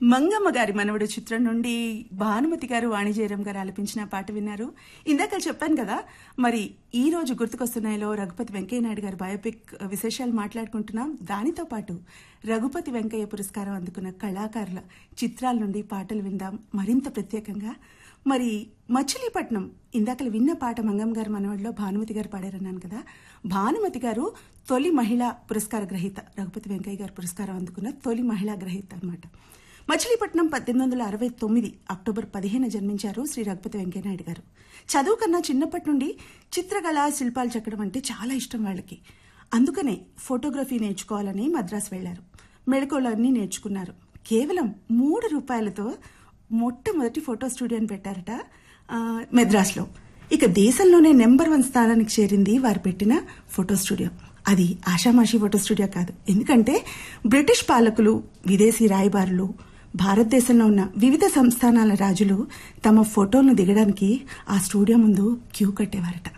మంగమ్మ గారి మనవడు చిత్రం నుండి భానుమతి గారు వాణిజయరం గారు ఆలపించిన పాట విన్నారు ఇందాక చెప్పాను కదా మరి ఈ రోజు గుర్తుకొస్తున్నాయిలో రఘుపతి వెంకయ్య నాయుడు గారి బయోపిక్ విశేషాలు మాట్లాడుకుంటున్నాం దానితో పాటు రఘుపతి వెంకయ్య పురస్కారం అందుకున్న కళాకారుల చిత్రాల నుండి పాటలు విందాం మరింత ప్రత్యేకంగా మరి మచిలీపట్నం ఇందాకలు విన్న పాట మంగమ్మ గారి మనవడిలో భానుమతి గారు పాడారన్నాను కదా భానుమతి గారు తొలి మహిళా పురస్కార గ్రహీత రఘుపతి వెంకయ్య గారు పురస్కారం అందుకున్న తొలి మహిళా గ్రహీత అన్నమాట మచిలీపట్నం పద్దెనిమిది వందల అరవై తొమ్మిది అక్టోబర్ పదిహేను జన్మించారు శ్రీ రఘుపతి వెంకయ్యనాయుడు గారు చదువు కన్నా చిన్నప్పటి నుండి చిత్రకళ శిల్పాలు చెక్కడం అంటే చాలా ఇష్టం వాళ్ళకి అందుకనే ఫోటోగ్రఫీ నేర్చుకోవాలని మద్రాసు వెళ్లారు మెళకువలన్నీ నేర్చుకున్నారు కేవలం మూడు రూపాయలతో మొట్టమొదటి ఫోటో స్టూడియోని పెట్టారట ఆ, మెద్రాస్లో ఇక దేశంలోనే నెంబర్ వన్ స్థానానికి చేరింది వారు పెట్టిన ఫోటో స్టూడియో అది ఆషామాషి ఫోటో స్టూడియో కాదు ఎందుకంటే బ్రిటిష్ పాలకులు విదేశీ రాయబారులు భారతదేశంలో ఉన్న వివిధ సంస్థానాల రాజులు తమ ఫోటోలను దిగడానికి ఆ స్టూడియో ముందు క్యూ కట్టేవారట